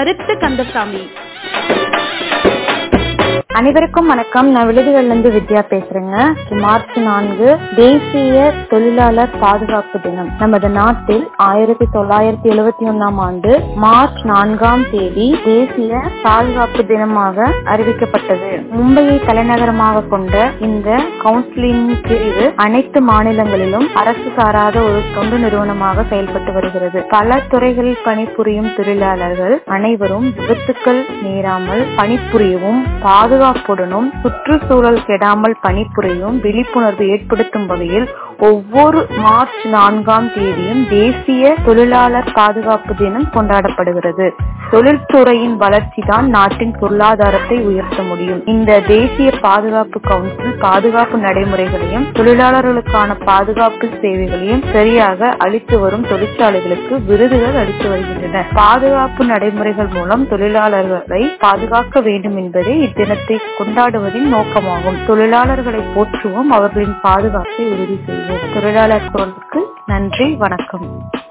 கருத்து கந்தசாமி அனைவருக்கும் வணக்கம் நான் விழுதுகள்ல இருந்து வித்யா பேசுறேங்க மார்ச் நான்கு தேசிய தொழிலாளர் பாதுகாப்பு தினம் நமது நாட்டில் ஆயிரத்தி தொள்ளாயிரத்தி எழுபத்தி ஒன்னாம் ஆண்டு மார்ச் நான்காம் தேதி தேசிய பாதுகாப்பு தினமாக அறிவிக்கப்பட்டது மும்பையை தலைநகரமாக கொண்ட இந்த கவுன்சிலிங் பிரிவு அனைத்து மாநிலங்களிலும் அரசு சாராத ஒரு தொண்டு நிறுவனமாக செயல்பட்டு வருகிறது பல துறைகளில் பணிபுரியும் தொழிலாளர்கள் அனைவரும் விபத்துக்கள் நேராமல் பணிபுரியவும் பாதுகாப்புடனும் சுற்றுச்சூழல் கெடாமல் பணிபுரியும் விழிப்புணர்வு ஏற்படுத்தும் வகையில் ஒவ்வொரு மார்ச் நான்காம் தேதியும் தேசிய தொழிலாளர் பாதுகாப்பு தினம் கொண்டாடப்படுகிறது தொழில்துறையின் வளர்ச்சி தான் நாட்டின் பொருளாதாரத்தை உயர்த்த முடியும் இந்த தேசிய பாதுகாப்பு கவுன்சில் பாதுகாப்பு நடைமுறைகளையும் தொழிலாளர்களுக்கான பாதுகாப்பு சேவைகளையும் சரியாக அளித்து வரும் தொழிற்சாலைகளுக்கு விருதுகள் அளித்து வருகின்றன பாதுகாப்பு நடைமுறைகள் மூலம் தொழிலாளர்களை பாதுகாக்க வேண்டும் என்பதே இத்தினத்தை கொண்டாடுவதின் நோக்கமாகும் தொழிலாளர்களை போற்றுவோம் அவர்களின் பாதுகாப்பை உறுதி செய்வோம் தொழிலாளர் குரலுக்கு நன்றி வணக்கம்